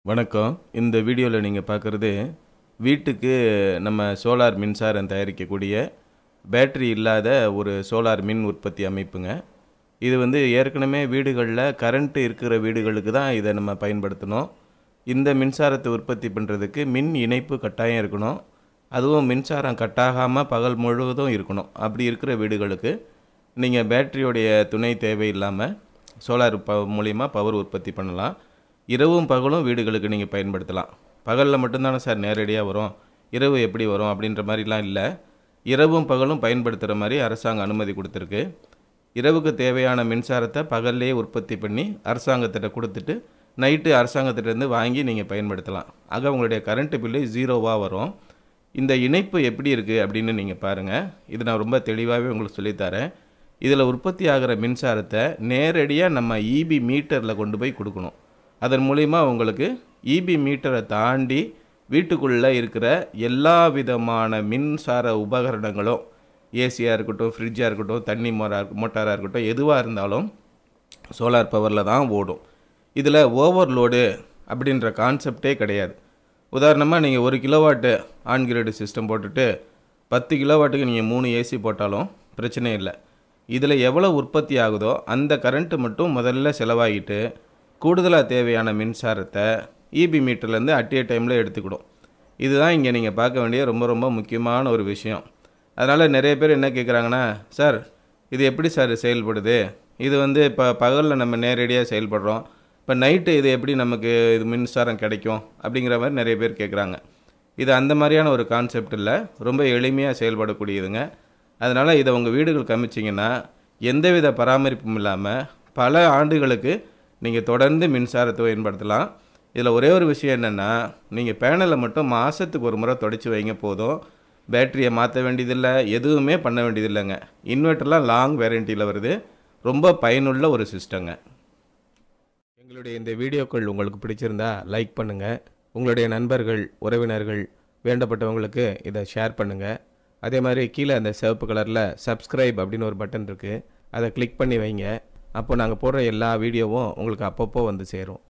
வணக்கம் இந்த வீடியோவில் நீங்கள் பார்க்குறது வீட்டுக்கு நம்ம சோலார் மின்சாரம் தயாரிக்கக்கூடிய பேட்டரி இல்லாத ஒரு சோலார் மின் உற்பத்தி அமைப்புங்க இது வந்து ஏற்கனவே வீடுகளில் கரண்ட்டு இருக்கிற வீடுகளுக்கு தான் இதை நம்ம பயன்படுத்தணும் இந்த மின்சாரத்தை உற்பத்தி பண்ணுறதுக்கு மின் இணைப்பு கட்டாயம் இருக்கணும் அதுவும் மின்சாரம் கட்டாகாமல் பகல் முழுவதும் இருக்கணும் அப்படி இருக்கிற வீடுகளுக்கு நீங்கள் பேட்டரியோடைய துணை தேவையில்லாமல் சோலார் ப மூலிமா பவர் உற்பத்தி பண்ணலாம் இரவும் பகலும் வீடுகளுக்கு நீங்கள் பயன்படுத்தலாம் பகலில் மட்டும்தானே சார் நேரடியாக வரும் இரவு எப்படி வரும் அப்படின்ற மாதிரிலாம் இல்லை இரவும் பகலும் பயன்படுத்துகிற மாதிரி அரசாங்கம் அனுமதி கொடுத்துருக்கு இரவுக்கு தேவையான மின்சாரத்தை பகல்லே உற்பத்தி பண்ணி அரசாங்கத்திட்ட கொடுத்துட்டு நைட்டு அரசாங்கத்திட்டேருந்து வாங்கி நீங்கள் பயன்படுத்தலாம் ஆக உங்களுடைய கரண்ட்டு பில்லு ஜீரோவாக வரும் இந்த இணைப்பு எப்படி இருக்குது அப்படின்னு நீங்கள் பாருங்கள் இது நான் ரொம்ப தெளிவாகவே உங்களுக்கு சொல்லித்தரேன் இதில் உற்பத்தி ஆகிற மின்சாரத்தை நேரடியாக நம்ம இபி மீட்டரில் கொண்டு போய் கொடுக்கணும் அதன் மூலிமா உங்களுக்கு இபி மீட்டரை தாண்டி வீட்டுக்குள்ளே இருக்கிற எல்லா விதமான மின்சார உபகரணங்களும் ஏசியாக இருக்கட்டும் ஃப்ரிட்ஜாக இருக்கட்டும் தண்ணி மோரா மோட்டாராக இருக்கட்டும் எதுவாக இருந்தாலும் சோலார் பவரில் தான் ஓடும் இதில் ஓவர்லோடு அப்படின்ற கான்செப்டே கிடையாது உதாரணமாக நீங்கள் ஒரு கிலோவாட்டு ஆன் கிரேடு சிஸ்டம் போட்டுட்டு பத்து கிலோவாட்டுக்கு நீங்கள் மூணு ஏசி போட்டாலும் பிரச்சனை இல்லை இதில் எவ்வளோ உற்பத்தி ஆகுதோ அந்த கரண்ட்டு மட்டும் முதல்ல செலவாகிட்டு கூடுதலாக தேவையான மின்சாரத்தை இபி மீட்டர்லேருந்து அட் ஏ டைமில் எடுத்துக்கிடும் இதுதான் இங்கே நீங்கள் பார்க்க வேண்டிய ரொம்ப ரொம்ப முக்கியமான ஒரு விஷயம் அதனால் நிறைய பேர் என்ன கேட்குறாங்கன்னா சார் இது எப்படி சார் செயல்படுது இது வந்து இப்போ பகலில் நம்ம நேரடியாக செயல்படுறோம் இப்போ நைட்டு இது எப்படி நமக்கு இது மின்சாரம் கிடைக்கும் அப்படிங்கிற மாதிரி நிறைய பேர் கேட்குறாங்க இது அந்த மாதிரியான ஒரு கான்செப்ட் இல்லை ரொம்ப எளிமையாக செயல்படக்கூடியதுங்க அதனால் இதை உங்கள் வீடுகள் கமிச்சிங்கன்னா எந்தவித பராமரிப்பும் இல்லாமல் பல ஆண்டுகளுக்கு நீங்கள் தொடர்ந்து மின்சாரத்தை பயன்படுத்தலாம் இதில் ஒரே ஒரு விஷயம் என்னென்னா நீங்கள் பேனலை மட்டும் மாதத்துக்கு ஒரு முறை தொடச்சி வைங்க போதும் பேட்டரியை மாற்ற வேண்டியதில்லை எதுவுமே பண்ண வேண்டியதில்லைங்க இன்வெர்ட்டர்லாம் லாங் வேரண்டியில் வருது ரொம்ப பயனுள்ள ஒரு சிஸ்டங்க எங்களுடைய இந்த வீடியோக்கள் உங்களுக்கு பிடிச்சிருந்தா லைக் பண்ணுங்கள் உங்களுடைய நண்பர்கள் உறவினர்கள் வேண்டப்பட்டவங்களுக்கு இதை ஷேர் பண்ணுங்கள் அதே மாதிரி கீழே அந்த சிவப்பு கலரில் சப்ஸ்கிரைப் அப்படின்னு ஒரு பட்டன் இருக்குது அதை கிளிக் பண்ணி வைங்க அப்போ நாங்கள் போடுற எல்லா வீடியோவும் உங்களுக்கு அப்பப்போ வந்து சேரும்